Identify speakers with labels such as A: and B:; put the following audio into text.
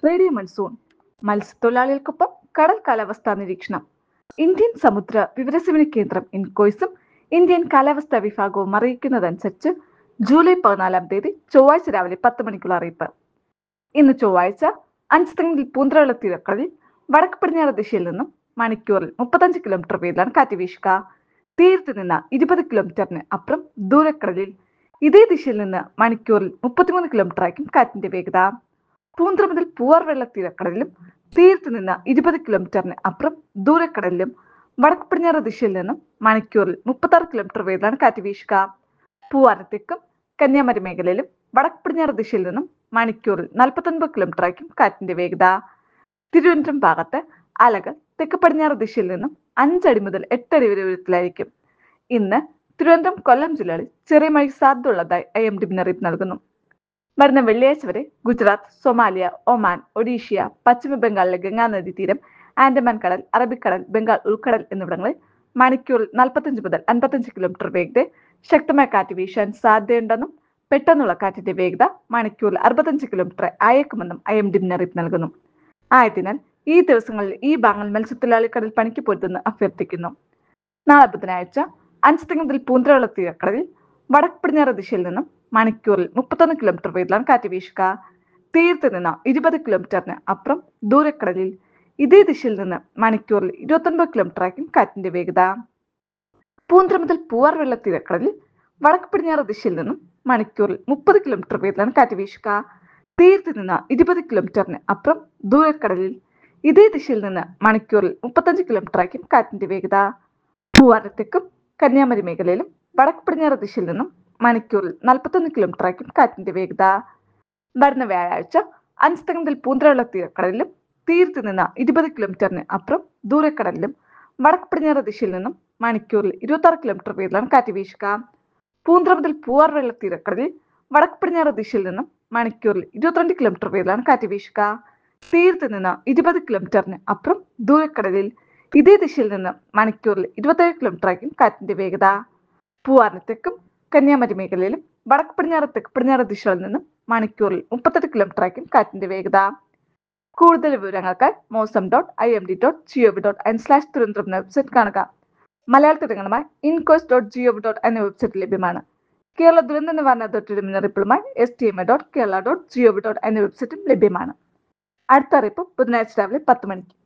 A: radio monsoon മത്സ്യത്തൊഴിലാളികൾക്കൊപ്പം കടൽ കാലാവസ്ഥാ നിരീക്ഷണം ഇന്ത്യൻ സമുദ്ര വിവരസേവന കേന്ദ്രം ഇൻകോയ്സും ഇന്ത്യൻ കാലാവസ്ഥാ വിഭാഗവും അറിയിക്കുന്നതനുസരിച്ച് ജൂലൈ പതിനാലാം തീയതി ചൊവ്വാഴ്ച രാവിലെ പത്ത് മണിക്കുള്ള അറിയിപ്പ് ഇന്ന് ചൊവ്വാഴ്ച അഞ്ചുതെങ്ങിൽ പൂന്തറയുള്ള തീരക്കടലിൽ വടക്ക് പടിഞ്ഞാറ് ദിശയിൽ നിന്നും മണിക്കൂറിൽ മുപ്പത്തഞ്ച് കിലോമീറ്റർ വേഗത്തിലാണ് കാറ്റ് വീശുക തീരത്ത് നിന്ന് ഇരുപത് കിലോമീറ്ററിന് അപ്പുറം ദൂരക്കടലിൽ ഇതേ ദിശയിൽ നിന്ന് മണിക്കൂറിൽ മുപ്പത്തിമൂന്ന് കിലോമീറ്റർ ആയിരിക്കും കാറ്റിന്റെ വേഗത പൂന്തറ മുതൽ പൂവാർ വെള്ള തീരക്കടലിലും തീരത്ത് നിന്ന് ഇരുപത് കിലോമീറ്ററിന് അപ്പുറം ദൂരക്കടലിലും വടക്ക് പടിഞ്ഞാറ് ദിശയിൽ നിന്നും മണിക്കൂറിൽ മുപ്പത്താറ് കിലോമീറ്റർ വേഗത്തിലാണ് കാറ്റ് വീശുക പൂവാരത്തേക്കും കന്യാകുമാരി മേഖലയിലും വടക്ക് പടിഞ്ഞാറ് ദിശയിൽ നിന്നും മണിക്കൂറിൽ നാൽപ്പത്തൊൻപത് കിലോമീറ്റർ ആയിരിക്കും കാറ്റിന്റെ വേഗത തിരുവനന്തപുരം ഭാഗത്ത് അലകൾ തെക്ക് പടിഞ്ഞാറ് ദിശയിൽ നിന്നും അഞ്ചടി മുതൽ എട്ടടി വരെ ഉയരത്തിലായിരിക്കും ഇന്ന് തിരുവനന്തപുരം കൊല്ലം ജില്ലകളിൽ ചെറിയ മഴ സാധ്യതയുള്ളതായി ഐ എം ഡി മുന്നറിയിപ്പ് നൽകുന്നു വരുന്ന വെള്ളിയാഴ്ച വരെ ഗുജറാത്ത് സൊമാലിയ ഒമാൻ ഒഡീഷ്യ പശ്ചിമ ബംഗാളിലെ ഗംഗാനദി തീരം ആൻഡമാൻ കടൽ അറബിക്കടൽ ബംഗാൾ ഉൾക്കടൽ എന്നിവിടങ്ങളിൽ മണിക്കൂറിൽ നാൽപ്പത്തഞ്ച് മുതൽ അൻപത്തഞ്ച് കിലോമീറ്റർ വേഗതയിൽ ശക്തമായ കാറ്റ് വീശാൻ സാധ്യതയുണ്ടെന്നും പെട്ടെന്നുള്ള കാറ്റിന്റെ വേഗത മണിക്കൂറിൽ അറുപത്തഞ്ച് കിലോമീറ്റർ അയക്കുമെന്നും ഐ എം ഡി മുന്നറിയിപ്പ് നൽകുന്നു ആയതിനാൽ ഈ ദിവസങ്ങളിൽ ഈ ഭാഗങ്ങൾ മത്സ്യത്തൊഴിലാളി കടൽ പണിക്ക് പൊരുതെന്ന് അഭ്യർത്ഥിക്കുന്നു നാളെ ബുധനാഴ്ച അഞ്ച് മുതൽ പൂന്തറയുള്ള തീരക്കടലിൽ വടക്ക് പടിഞ്ഞാറ് ദിശയിൽ നിന്നും മണിക്കൂറിൽ മുപ്പത്തൊന്ന് കിലോമീറ്റർ വേഗത്തിലാണ് കാറ്റ് വീശുക തീരത്ത് നിന്ന് ഇരുപത് കിലോമീറ്ററിന് അപ്പുറം ദൂരക്കടലിൽ ഇതേ ദിശയിൽ നിന്ന് മണിക്കൂറിൽ ഇരുപത്തൊൻപത് കിലോമീറ്റർ ആയിരിക്കും കാറ്റിന്റെ വേഗത പൂന്തറ മുതൽ പൂവാർ വെള്ള തീരക്കടലിൽ വടക്ക് പടിഞ്ഞാറ് ദിശയിൽ നിന്നും മണിക്കൂറിൽ മുപ്പത് കിലോമീറ്റർ വേഗത്തിലാണ് കാറ്റ് വീശുക തീരത്ത് നിന്ന് ഇരുപത് കിലോമീറ്ററിന് അപ്പുറം ദൂരക്കടലിൽ ഇതേ ദിശയിൽ നിന്ന് മണിക്കൂറിൽ മുപ്പത്തഞ്ച് കിലോമീറ്റർ ആയിരിക്കും കാറ്റിന്റെ വേഗത പൂവാരത്തേക്കും കന്യാകുമാരി മേഖലയിലും വടക്ക് പടിഞ്ഞാറ് ദിശയിൽ നിന്നും മണിക്കൂറിൽ നാൽപ്പത്തൊന്ന് കിലോമീറ്റർ ആയിരിക്കും കാറ്റിന്റെ വേഗത വരുന്ന വ്യാഴാഴ്ച അഞ്ച് മുതൽ പൂന്തറയുള്ള തീരക്കടലിലും തീരത്ത് നിന്ന് ഇരുപത് കിലോമീറ്ററിന് അപ്പുറം ദൂരക്കടലിലും വടക്ക് പടിഞ്ഞാറ് ദിശയിൽ നിന്നും മണിക്കൂറിൽ ഇരുപത്തി ആറ് കിലോമീറ്റർ വേഗത്തിലാണ് കാറ്റ് വീശുക പൂന്തറ മുതൽ പൂവാർ വെള്ള തീരക്കടലിൽ വടക്ക് പടിഞ്ഞാറ് ദിശയിൽ നിന്നും മണിക്കൂറിൽ ഇരുപത്തിരണ്ട് കിലോമീറ്റർ വേഗത്തിലാണ് കാറ്റ് വീശുക തീരത്ത് നിന്ന് ഇരുപത് കിലോമീറ്ററിന് അപ്പുറം ദൂരക്കടലിൽ ഇതേ ദിശയിൽ നിന്ന് മണിക്കൂറിൽ ഇരുപത്തേഴ് കിലോമീറ്റർ ആയിരിക്കും കാറ്റിന്റെ വേഗത പൂവാറിന് തെക്കും കന്യാകുമാരി മേഖലയിലും വടക്ക് പടിഞ്ഞാറ് തെക്ക് പടിഞ്ഞാറ് ദിശകളിൽ നിന്നും മണിക്കൂറിൽ മുപ്പത്തെട്ട് കിലോമീറ്റർ ആയിരിക്കും കാറ്റിന്റെ വേഗത കൂടുതൽ വിവരങ്ങൾക്കായി mausam dot I M D dot GOV dot N slash Thiruvananthapuram എന്ന വെബ്സൈറ്റ് കാണുക മലയാളത്തിൽ ഇടങ്ങളുമായി ഇൻകോസ് ഡോട്ട് ജിഒവി ഡോട്ട് എന്ന വെബ്സൈറ്റ് ലഭ്യമാണ് കേരള ദുരന്ത നിവാരണ അതോറിറ്റിയുടെ മുന്നറിയിപ്പുകളുമായി S T M A dot Kerala dot GOV dot എന്ന വെബ്സൈറ്റും ലഭ്യമാണ് അടുത്ത അറിയിപ്പ് ബുധനാഴ്ച രാവിലെ പത്ത് മണിക്ക്